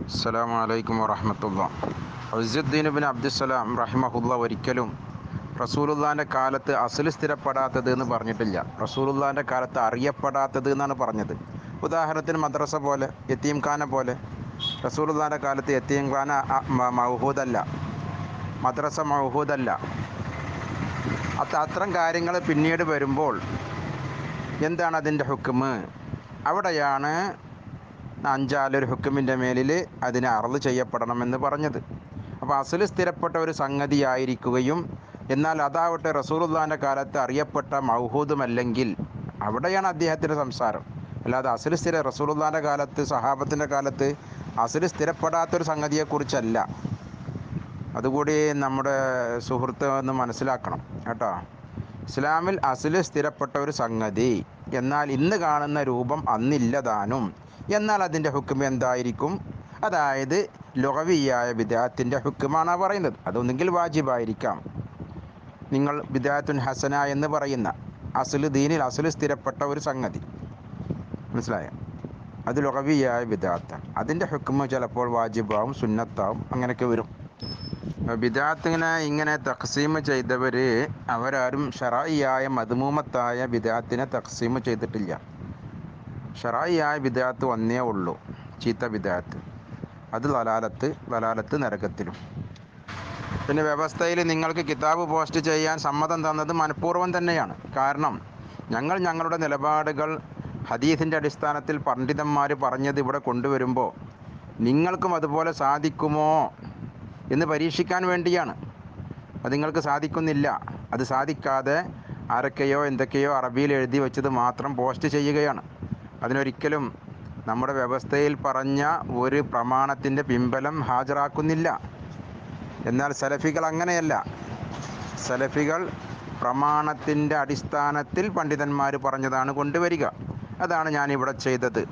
അസ്സലാമു അലൈക്കും വറഹമത്തുള്ള അസുദ്ദീൻ ബിൻ അബ്ദുസ്സലാം റഹിമഹുല്ല ഒരിക്കലും റസൂലുള്ളാൻ്റെ കാലത്ത് അസൽ സ്ഥിരപ്പെടാത്തത് എന്ന് പറഞ്ഞിട്ടില്ല റസൂലുള്ളാൻ്റെ കാലത്ത് അറിയപ്പെടാത്തത് എന്നാണ് പറഞ്ഞത് ഉദാഹരണത്തിന് മദ്രസ പോലെ യത്തീം ഖാന പോലെ റസൂലുള്ളാൻ്റെ കാലത്ത് യത്തീം ഖാന അ- മ- മൗഹൂദല്ല മദ്രസ മൗഹൂദല്ല അത് അത്തരം കാര്യങ്ങൾ പിന്നീട് വരുമ്പോൾ എന്താണ് അതിൻ്റെ ഹുക്കുമ് അവിടെയാണ് അഞ്ചാലൊരു ഹുക്കുമിൻ്റെ മേലിൽ അതിനെ അറള് ചെയ്യപ്പെടണമെന്ന് പറഞ്ഞത് അപ്പോൾ അസല് സ്ഥിരപ്പെട്ട ഒരു സംഗതിയായിരിക്കുകയും എന്നാൽ അതാവട്ടെ റസൂലുള്ളാൻ്റെ കാലത്ത് അറിയപ്പെട്ട മൗഹൂദുമല്ലെങ്കിൽ അവിടെയാണ് അദ്ദേഹത്തിൻ്റെ സംസാരം അല്ലാതെ അസല് സ്ഥിര റസൂലുള്ളാൻ്റെ കാലത്ത് സഹാബത്തിൻ്റെ കാലത്ത് അസല് സ്ഥിരപ്പെടാത്തൊരു സംഗതിയെക്കുറിച്ചല്ല അതുകൂടി നമ്മുടെ സുഹൃത്ത് ഒന്ന് മനസ്സിലാക്കണം കേട്ടോ ഇസ്ലാമിൽ അസില് സ്ഥിരപ്പെട്ട ഒരു സംഗതി എന്നാൽ ഇന്ന് കാണുന്ന രൂപം അന്നില്ലതാനും എന്നാൽ അതിൻ്റെ ഹുക്കും എന്തായിരിക്കും അതായത് ലൊഹവിയായ വിദ്യാത്തിൻ്റെ ഹുക്കുമാണ് പറയുന്നത് അതൊന്നെങ്കിൽ വാജിബായിരിക്കാം നിങ്ങൾ വിദ്യാത്തുൻ ഹസന എന്ന് പറയുന്ന അസുല് ദീനിൽ അസുല് സ്ഥിരപ്പെട്ട ഒരു സംഗതി മനസ്സിലായോ അത് ലൊഹവിയായ വിദ്യാത്താണ് അതിൻ്റെ ഹുക്കുമ് ചിലപ്പോൾ വാജിബാവും സുന്നത്താവും അങ്ങനെയൊക്കെ വരും ബിദാത്തിനെ ഇങ്ങനെ തഖ്സീം ചെയ്തവർ അവരാരും ഷറായിയായ മധുമൂമത്തായ ബിദാത്തിനെ തഖ്സീം ചെയ്തിട്ടില്ല ഷറായിയായ ബിദാത്ത് ഒന്നേ ഉള്ളൂ ചീത്ത ബിദാത്ത് അത് ലലാലത്ത് ലലാലത്ത് നരകത്തിലും പിന്നെ വ്യവസ്ഥയിൽ നിങ്ങൾക്ക് കിതാബ് പോസ്റ്റ് ചെയ്യാൻ സമ്മതം തന്നത് മനഃപൂർവ്വം തന്നെയാണ് കാരണം ഞങ്ങൾ ഞങ്ങളുടെ നിലപാടുകൾ ഹദീസിൻ്റെ അടിസ്ഥാനത്തിൽ പണ്ഡിതന്മാർ പറഞ്ഞത് ഇവിടെ കൊണ്ടുവരുമ്പോൾ നിങ്ങൾക്കും അതുപോലെ സാധിക്കുമോ എന്ന് പരീക്ഷിക്കാൻ വേണ്ടിയാണ് അത് നിങ്ങൾക്ക് സാധിക്കുന്നില്ല അത് സാധിക്കാതെ ആരൊക്കെയോ എന്തൊക്കെയോ അറബിയിൽ എഴുതി വെച്ചത് മാത്രം പോസ്റ്റ് ചെയ്യുകയാണ് അതിനൊരിക്കലും നമ്മുടെ വ്യവസ്ഥയിൽ പറഞ്ഞ ഒരു പ്രമാണത്തിൻ്റെ പിമ്പലം ഹാജരാക്കുന്നില്ല എന്നാൽ സലഫികൾ അങ്ങനെയല്ല സലഫികൾ പ്രമാണത്തിൻ്റെ അടിസ്ഥാനത്തിൽ പണ്ഡിതന്മാർ പറഞ്ഞതാണ് കൊണ്ടുവരിക അതാണ് ഞാനിവിടെ ചെയ്തത്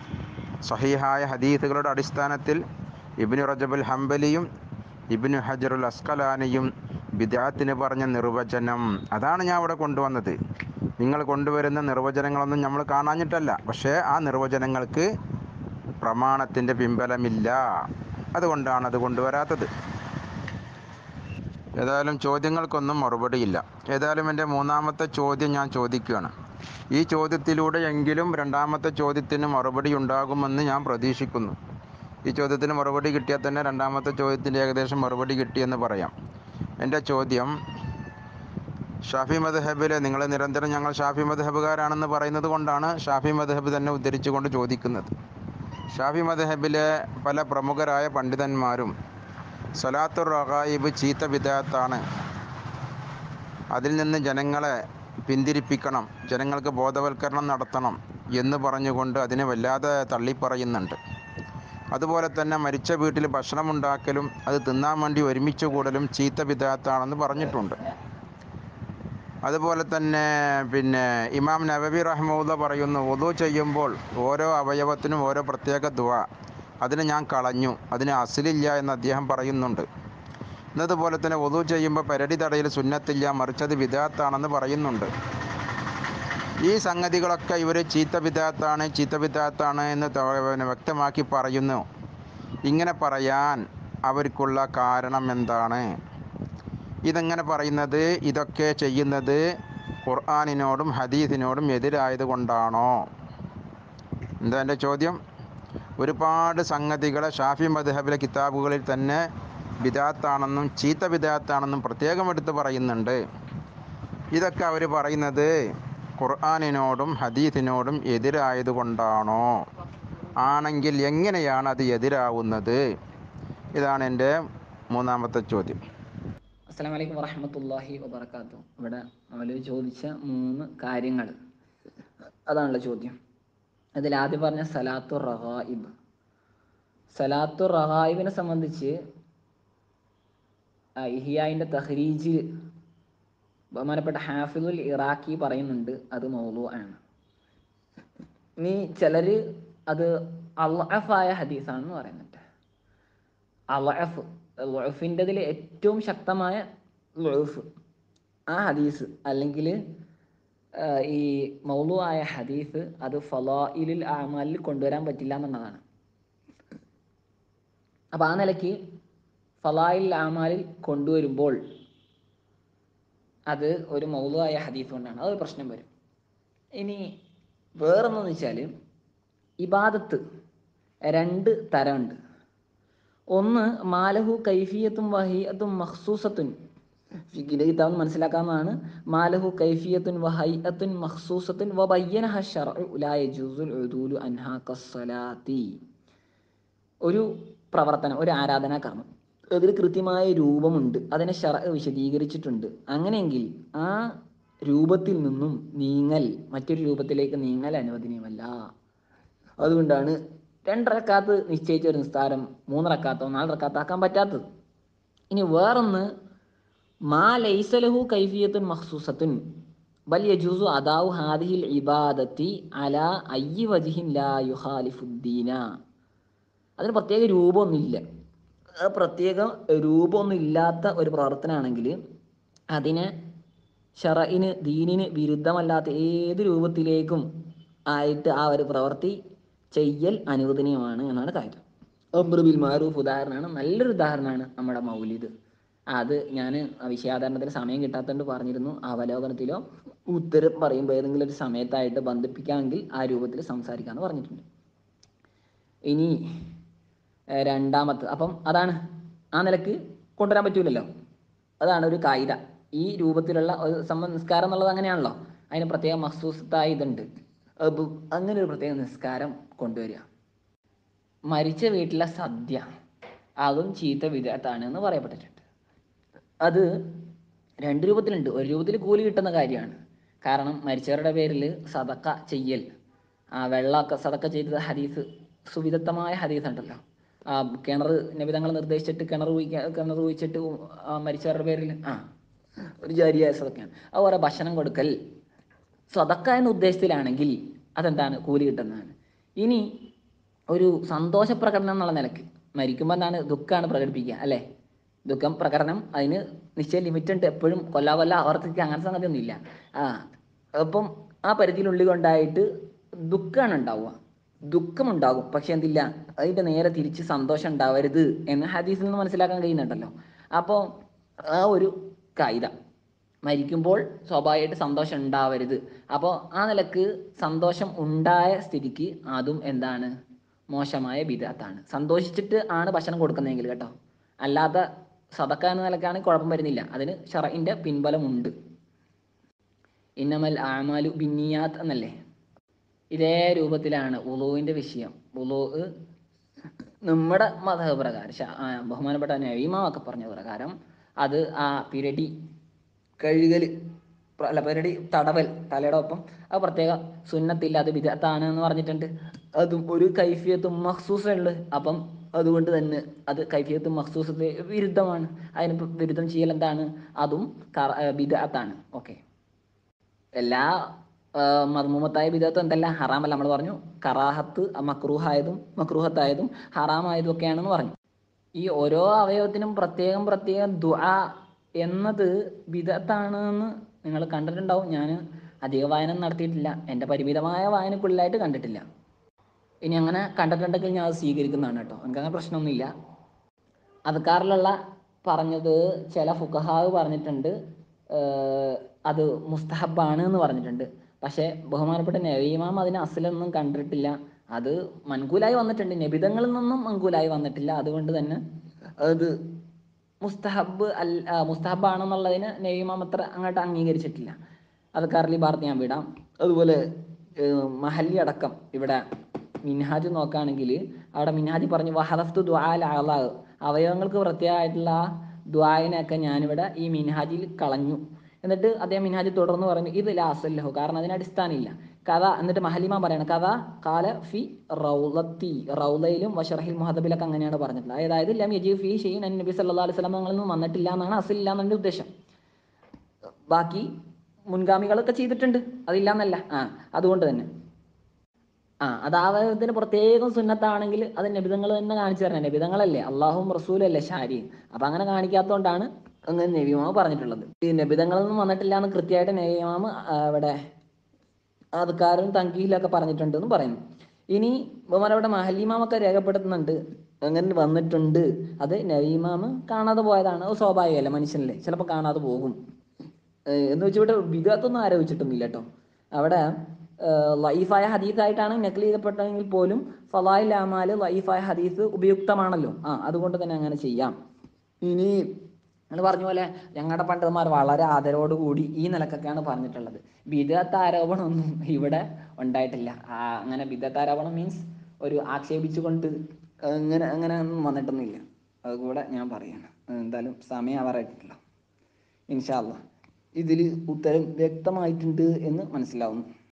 സഹീഹായ ഹദീസുകളുടെ അടിസ്ഥാനത്തിൽ ഇബ്നു റജബുൽ ഹംബലിയും ഇബ്നു ഹജറുൽ അസ്കലാനിയും ബിദാത്തിന് പറഞ്ഞ നിർവചനം അതാണ് ഞാൻ ഇവിടെ കൊണ്ടുവന്നത് നിങ്ങൾ കൊണ്ടുവരുന്ന നിർവചനങ്ങളൊന്നും നമ്മൾ കാണാഞ്ഞിട്ടല്ല പക്ഷേ ആ നിർവചനങ്ങൾക്ക് പ്രമാണത്തിൻ്റെ പിമ്പലമില്ല അതുകൊണ്ടാണ് അത് കൊണ്ടുവരാത്തത് ഏതായാലും ചോദ്യങ്ങൾക്കൊന്നും മറുപടിയില്ല ഏതായാലും എൻ്റെ മൂന്നാമത്തെ ചോദ്യം ഞാൻ ചോദിക്കുകയാണ് ഈ ചോദ്യത്തിലൂടെ എങ്കിലും രണ്ടാമത്തെ ചോദ്യത്തിന് മറുപടി ഉണ്ടാകുമെന്ന് ഞാൻ പ്രതീക്ഷിക്കുന്നു ഈ ചോദ്യത്തിന് മറുപടി കിട്ടിയാൽ തന്നെ രണ്ടാമത്തെ ചോദ്യത്തിൻ്റെ ഏകദേശം മറുപടി കിട്ടിയെന്ന് പറയാം എൻ്റെ ചോദ്യം ഷാഫി മദ്ഹബിലെ നിങ്ങൾ നിരന്തരം ഞങ്ങൾ ഷാഫി മദ്ഹബുകാരാണെന്ന് പറയുന്നത് കൊണ്ടാണ് ഷാഫി മദ്ഹബ് തന്നെ ഉദ്ധരിച്ചുകൊണ്ട് ചോദിക്കുന്നത് ഷാഫി മദ്ഹബിലെ പല പ്രമുഖരായ പണ്ഡിതന്മാരും സലാത്തുർ റഹായിബ് ചീത്ത വിദാത്താണ് അതിൽ നിന്ന് ജനങ്ങളെ പിന്തിരിപ്പിക്കണം ജനങ്ങൾക്ക് ബോധവൽക്കരണം നടത്തണം എന്ന് പറഞ്ഞുകൊണ്ട് അതിനെ വല്ലാതെ തള്ളിപ്പറയുന്നുണ്ട് അതുപോലെ തന്നെ മരിച്ച വീട്ടിൽ ഭക്ഷണം ഉണ്ടാക്കലും അത് തിന്നാൻ വേണ്ടി ഒരുമിച്ച് കൂടലും ചീത്ത വിദാത്താണെന്ന് പറഞ്ഞിട്ടുണ്ട് അതുപോലെ തന്നെ പിന്നെ ഇമാം നബബി റഹ്മൂദ പറയുന്നു ഒതു ചെയ്യുമ്പോൾ ഓരോ അവയവത്തിനും ഓരോ പ്രത്യേക ദുവ അതിന് ഞാൻ കളഞ്ഞു അതിന് അസിലില്ല എന്ന് അദ്ദേഹം പറയുന്നുണ്ട് എന്നതുപോലെ തന്നെ ഒതു ചെയ്യുമ്പോൾ പെരടി തടയിൽ സുന്നത്തില്ല മറിച്ചത് വിദാത്താണെന്ന് പറയുന്നുണ്ട് ഈ സംഗതികളൊക്കെ ഇവർ ചീത്ത വിദാത്താണ് ചീത്ത വിദാത്താണ് എന്ന് ത- പിന്നെ വ്യക്തമാക്കി പറയുന്നു ഇങ്ങനെ പറയാൻ അവർക്കുള്ള കാരണം എന്താണ് ഇതെങ്ങനെ പറയുന്നത് ഇതൊക്കെ ചെയ്യുന്നത് ഖുർആാനിനോടും ഹദീസിനോടും എതിരായത് കൊണ്ടാണോ എന്താ എൻ്റെ ചോദ്യം ഒരുപാട് സംഗതികളെ ഷാഫി മദ്ഹബിലെ കിതാബുകളിൽ തന്നെ ബിദാത്താണെന്നും ചീത്ത ബിദാത്താണെന്നും പ്രത്യേകം എടുത്ത് പറയുന്നുണ്ട് ഇതൊക്കെ അവർ പറയുന്നത് ഖുർആാനിനോടും ഹദീസിനോടും എതിരായത് കൊണ്ടാണോ ആണെങ്കിൽ എങ്ങനെയാണ് അത് എതിരാവുന്നത് ഇതാണ് എൻ്റെ മൂന്നാമത്തെ ചോദ്യം അസ്സാം വലൈക്കും വറഹമത്തല്ലാഹി വബർക്കാത്തു ഇവിടെ നമ്മൾ ചോദിച്ച മൂന്ന് കാര്യങ്ങൾ അതാണല്ലോ ചോദ്യം അതിൽ ആദ്യം പറഞ്ഞ സലാത്തു റഹായിബ് സലാത്തു റഹായിബിനെ സംബന്ധിച്ച് ആ, ഇഹിയായിൻ്റെ തഹ്രീജിൽ ബഹുമാനപ്പെട്ട ഹാഫിദുൽ ഇറാഖി പറയുന്നുണ്ട് അത് മൗലു ആണ് ഇനി ചിലർ അത് അള്ളഫായ ഹദീസാണെന്ന് പറയുന്നുണ്ട് അളഫ് ലൊഫിൻ്റെതിൽ ഏറ്റവും ശക്തമായ ലൊഫ് ആ ഹദീസ് അല്ലെങ്കിൽ ഈ മൗലു ആയ ഹദീസ് അത് ഫലായിലിൽ ആമാലിൽ കൊണ്ടുവരാൻ പറ്റില്ല എന്നുള്ളതാണ് അപ്പോൾ ആ നിലയ്ക്ക് ഫലായിൽ ആമാലിൽ കൊണ്ടുവരുമ്പോൾ അത് ഒരു മൗലുവായ ഹദീസ് കൊണ്ടാണ് അതൊരു പ്രശ്നം വരും ഇനി വേറൊന്നെന്ന് വെച്ചാൽ ഇബാദത്ത് രണ്ട് തരമുണ്ട് ഒന്ന് മാലഹു കൈഫിയത്തും വഹിയത്തും മഖ്സൂസത്തുൻ ഫിഖിന്റെ കിതാബ് മനസ്സിലാക്കാവുന്നതാണ് മാലഹു കൈഫിയത്തുൻ വഹൈഅത്തുൻ മഖ്സൂസത്തുൻ വബയ്യനഹ ശർഉ ലാ യജൂസുൽ ഉദൂലു അൻഹാ കസ്സലാത്തി ഒരു പ്രവർത്തനം ഒരു ആരാധനാ കർമ്മം അതിൽ കൃത്യമായ രൂപമുണ്ട് അതിനെ ഷറ വിശദീകരിച്ചിട്ടുണ്ട് അങ്ങനെയെങ്കിൽ ആ രൂപത്തിൽ നിന്നും നീങ്ങൽ മറ്റൊരു രൂപത്തിലേക്ക് നീങ്ങൽ അനുവദനീയമല്ല അതുകൊണ്ടാണ് രണ്ടരക്കാത്ത് നിശ്ചയിച്ച ഒരു നിസ്താരം മൂന്നരക്കാത്തോ നാലരക്കാത്തോ ആക്കാൻ പറ്റാത്തത് ഇനി വേറൊന്ന് മാ ലൈസലഹു കൈഫിയത്തുൻ മഖ്സൂസത്തുൻ ബൽ യജൂസു അദാവു ഹാദിഹിൽ ഇബാദത്തി അല അയ്യി വജിഹിൻ ലാ യുഖാലിഫുദ്ദീന അതിന് പ്രത്യേക രൂപമൊന്നുമില്ല ആ പ്രത്യേക രൂപമൊന്നും ഇല്ലാത്ത ഒരു പ്രവർത്തനമാണെങ്കിൽ അതിനെ ഷറയിന് ദീനിന് വിരുദ്ധമല്ലാത്ത ഏത് രൂപത്തിലേക്കും ആയിട്ട് ആ ഒരു പ്രവൃത്തി ചെയ്യൽ അനുവദനീയമാണ് എന്നാണ് കാര്യം അബ്രുബിൽ മാറൂഫ് ഉദാഹരണമാണ് നല്ലൊരു ഉദാഹരണമാണ് നമ്മുടെ മൗലിദ് അത് ഞാൻ വിഷയാധാരണത്തിന് സമയം കിട്ടാത്തതുകൊണ്ട് പറഞ്ഞിരുന്നു അവലോകനത്തിലോ ഉത്തരം പറയുമ്പോൾ ഏതെങ്കിലും ഒരു സമയത്തായിട്ട് ബന്ധിപ്പിക്കാമെങ്കിൽ ആ രൂപത്തിൽ സംസാരിക്കാമെന്ന് പറഞ്ഞിട്ടുണ്ട് ഇനി ഏഹ് രണ്ടാമത്തെ അപ്പം അതാണ് ആ നിലക്ക് കൊണ്ടുവരാൻ പറ്റൂലല്ലോ അതാണ് ഒരു കായിക ഈ രൂപത്തിലുള്ള ഒരു സംബ നിസ്കാരം എന്നുള്ളത് അങ്ങനെയാണല്ലോ അതിന് പ്രത്യേക മഹസൂസത്തായ ഇതുണ്ട് അപ്പൊ അങ്ങനെ ഒരു പ്രത്യേക നിസ്കാരം കൊണ്ടുവരിക മരിച്ച വീട്ടിലെ സദ്യ അതും ചീത്ത വിധത്താണ് എന്ന് പറയപ്പെട്ടിട്ടുണ്ട് അത് രണ്ട് രൂപത്തിലുണ്ട് ഒരു രൂപത്തിൽ കൂലി കിട്ടുന്ന കാര്യമാണ് കാരണം മരിച്ചവരുടെ പേരിൽ സതക്ക ചെയ്യൽ ആ വെള്ളമൊക്കെ സതക്ക ചെയ്തത് ഹദീസ് സുവിദഗ്ധമായ ഹദീസ് ഉണ്ടല്ലോ ആ കിണർ നബിതങ്ങൾ നിർദ്ദേശിച്ചിട്ട് കിണർ കുഴിക്ക കിണർ കുഴിച്ചിട്ട് ആ മരിച്ചവരുടെ പേരിൽ ആ ഒരു ജാരിയായ സതക്കയാണ് അതുപോലെ ഭക്ഷണം കൊടുക്കൽ സ്വതക്ക എന്ന ഉദ്ദേശത്തിലാണെങ്കിൽ അതെന്താണ് കൂലി കിട്ടുന്നതാണ് ഇനി ഒരു സന്തോഷ പ്രകടനം എന്നുള്ള നിലക്ക് മരിക്കുമ്പോൾ എന്താണ് ദുഃഖമാണ് പ്രകടിപ്പിക്കുക അല്ലേ ദുഃഖം പ്രകടനം അതിന് നിശ്ചയ ലിമിറ്റ് ഉണ്ട് എപ്പോഴും കൊല്ലാ കൊല്ല ആവർത്തിക്കുക അങ്ങനത്തെ സംഗതി ഒന്നുമില്ല ആ അപ്പം ആ പരിധിയിലുള്ളിൽ കൊണ്ടായിട്ട് ദുഃഖമാണ് ഉണ്ടാവുക ദുഃഖമുണ്ടാകും പക്ഷെ എന്തില്ല അതിൻ്റെ നേരെ തിരിച്ച് സന്തോഷം ഉണ്ടാവരുത് എന്ന് ഹദീസിൽ നിന്ന് മനസ്സിലാക്കാൻ കഴിയുന്നുണ്ടല്ലോ അപ്പോൾ ആ ഒരു കായിക മരിക്കുമ്പോൾ സ്വാഭാവികമായിട്ട് സന്തോഷം ഉണ്ടാവരുത് അപ്പോൾ ആ നിലക്ക് സന്തോഷം ഉണ്ടായ സ്ഥിതിക്ക് അതും എന്താണ് മോശമായ ബിദാത്താണ് സന്തോഷിച്ചിട്ട് ആണ് ഭക്ഷണം കൊടുക്കുന്നതെങ്കിൽ കേട്ടോ അല്ലാത്ത സതക്ക എന്ന നിലക്കാണ് കുഴപ്പം വരുന്നില്ല അതിന് ഷറയിൻ്റെ പിൻബലമുണ്ട് ഇന്നമൽ ആമാലു ബിന്നിയാത്ത് എന്നല്ലേ ഇതേ രൂപത്തിലാണ് ഉളുവിൻ്റെ വിഷയം ഉളു നമ്മുടെ മത പ്രകാരം ശ- ആ, ബഹുമാനപ്പെട്ട നവീമാവൊക്കെ പറഞ്ഞ പ്രകാരം അത് ആ പിരടി കഴുകൽ പ്ര- അല്ല പിരടി തടവൽ തലയുടെ ഒപ്പം അത് പ്രത്യേക സുന്നത്തില്ല അത് വിദഗ്ധാണ് എന്ന് പറഞ്ഞിട്ടുണ്ട് അതും ഒരു കൈഫിയത്തും മഖ്സൂസുണ്ട് അപ്പം അതുകൊണ്ട് തന്നെ അത് കൈഫിയത്തും മഖ്സൂസത്തെ വിരുദ്ധമാണ് അതിന് ഇപ്പം വിരുദ്ധം ചെയ്യൽ എന്താണ് അതും ബിദഅത്താണ് ഓക്കെ എല്ലാ ആ, മദ്മൂമത്തായ ബിദഅത്തും എന്തെല്ലാം ഹറാമല്ല നമ്മൾ പറഞ്ഞു കറാഹത്ത് മക്രൂഹായതും മക്രൂഹത്തായതും ഹറാമായതും ഒക്കെയാണെന്ന് പറഞ്ഞു ഈ ഓരോ അവയവത്തിനും പ്രത്യേകം പ്രത്യേകം ദുആ എന്നത് ബിദത്താണ് എന്ന് നിങ്ങൾ കണ്ടിട്ടുണ്ടാവും ഞാൻ അധിക വായന നടത്തിയിട്ടില്ല എൻ്റെ പരിമിതമായ വായനക്കുള്ളിലായിട്ട് കണ്ടിട്ടില്ല ഇനി അങ്ങനെ കണ്ടിട്ടുണ്ടെങ്കിൽ ഞാൻ അത് സ്വീകരിക്കുന്നതാണ് കേട്ടോ എനിക്കങ്ങനെ പ്രശ്നമൊന്നുമില്ല അദ്കാറിലുള്ള പറഞ്ഞത് ചില ഫുഖഹാവ് പറഞ്ഞിട്ടുണ്ട് ഏഹ് അത് മുസ്തഹബാണ് എന്ന് പറഞ്ഞിട്ടുണ്ട് പക്ഷേ ബഹുമാനപ്പെട്ട നവീമാം അതിന് അസലൊന്നും കണ്ടിട്ടില്ല അത് മൻകൂലായി വന്നിട്ടുണ്ട് നബിതങ്ങളിൽ നിന്നും മൻകൂലായി വന്നിട്ടില്ല അതുകൊണ്ട് തന്നെ അത് മുസ്തഹബ് അൽ ആ, മുസ്തഹബാണെന്നുള്ളതിന് നബീമാം അത്ര അങ്ങോട്ട് അംഗീകരിച്ചിട്ടില്ല അത് കർലി ഭാരത് ഞാൻ വിടാം അതുപോലെ ഏഹ് മഹല്ലി അടക്കം ഇവിടെ മിൻഹാജ് നോക്കുകയാണെങ്കിൽ അവിടെ മിൻഹാജ് പറഞ്ഞു വഹദഫ്തു ദ്വാൽ അളാ അവയവങ്ങൾക്ക് പ്രത്യേകമായിട്ടുള്ള ദ്വായനൊക്കെ ഞാനിവിടെ ഈ മിൻഹാജിൽ കളഞ്ഞു എന്നിട്ട് അദ്ദേഹം മിൻഹാജ് തുടർന്ന് പറഞ്ഞു ഇത് ലാസല്ലഹു കാരണം അതിന് അടിസ്ഥാനമില്ല കഥ എന്നിട്ട് മഹലിമ പറയണം കഥ കാല ഫി റൗലത്തി റൗലയിലും വഷറഹിൽ മുഹദബിലൊക്കെ അങ്ങനെയാണ് പറഞ്ഞിട്ടുള്ളത് അതായത് ലം യജീബ് ഫി ഷെയ്ൻ അൻ നബി സല്ലല്ലാഹു അലൈഹി വസല്ലം തങ്ങളിൽ നിന്ന് വന്നിട്ടില്ല എന്നാണ് അസില്ല എന്നെ ഉദ്ദേശം ബാക്കി മുൻഗാമികളൊക്കെ ചെയ്തിട്ടുണ്ട് അതില്ല എന്നല്ല ആ അതുകൊണ്ട് തന്നെ ആ അത് ആവയവത്തിന് പ്രത്യേകം സുന്നത്താണെങ്കിൽ അത് നബിതങ്ങൾ തന്നെ കാണിച്ചു തരണം നബിതങ്ങളല്ലേ അള്ളാഹും റസൂലും അല്ലേ ഷാരി അപ്പൊ അങ്ങനെ കാണിക്കാത്തതുകൊണ്ടാണ് അങ്ങനെ നബിമാമ് പറഞ്ഞിട്ടുള്ളത് ഈ നബിതങ്ങളിൽ നിന്നും വന്നിട്ടില്ല എന്ന് കൃത്യമായിട്ട് നബിമാമ് ആ, ഇവിടെ അതുകാരും തങ്കീലൊക്കെ പറഞ്ഞിട്ടുണ്ട് എന്ന് പറയുന്നു ഇനി ബഹുമാനപ്പെട്ട മഹല്ലിമാമൊക്കെ രേഖപ്പെടുത്തുന്നുണ്ട് അങ്ങനെ വന്നിട്ടുണ്ട് അത് നബീമാമ് കാണാതെ പോയതാണ് അത് സ്വാഭാവികമല്ല മനുഷ്യനല്ലേ ചിലപ്പോൾ കാണാതെ പോകും ഏഹ് എന്ന് വെച്ച് ഇവിടെ വിദഗ്ധത്തൊന്നും ആരോപിച്ചിട്ടൊന്നുമില്ല കേട്ടോ അവിടെ ഏഹ് ലൈഫായ ഹദീസായിട്ടാണ് നക്കൽ ചെയ്യപ്പെട്ടതെങ്കിൽ പോലും ഫലായിൽ അമാല് ലൈഫായ ഹദീസ് ഉപയുക്തമാണല്ലോ ആ അതുകൊണ്ട് തന്നെ അങ്ങനെ ചെയ്യാം ഇനി നിങ്ങൾ പറഞ്ഞ പോലെ ഞങ്ങളുടെ പണ്ഡിതന്മാർ വളരെ ആദരവോടുകൂടി ഈ നിലക്കൊക്കെയാണ് പറഞ്ഞിട്ടുള്ളത് വിദഗ്ധ ആരോപണമൊന്നും ഇവിടെ ഉണ്ടായിട്ടില്ല ആ, അങ്ങനെ വിദഗ്ധ ആരോപണം മീൻസ് ഒരു ആക്ഷേപിച്ചുകൊണ്ട് അങ്ങനെ അങ്ങനെ ഒന്നും വന്നിട്ടൊന്നുമില്ല അതുകൂടെ ഞാൻ പറയാണ് എന്തായാലും സമയം ആവാറായിട്ടില്ല ഇൻഷാല്ല ഇതിൽ ഉത്തരം വ്യക്തമായിട്ടുണ്ട് എന്ന് മനസ്സിലാവുന്നു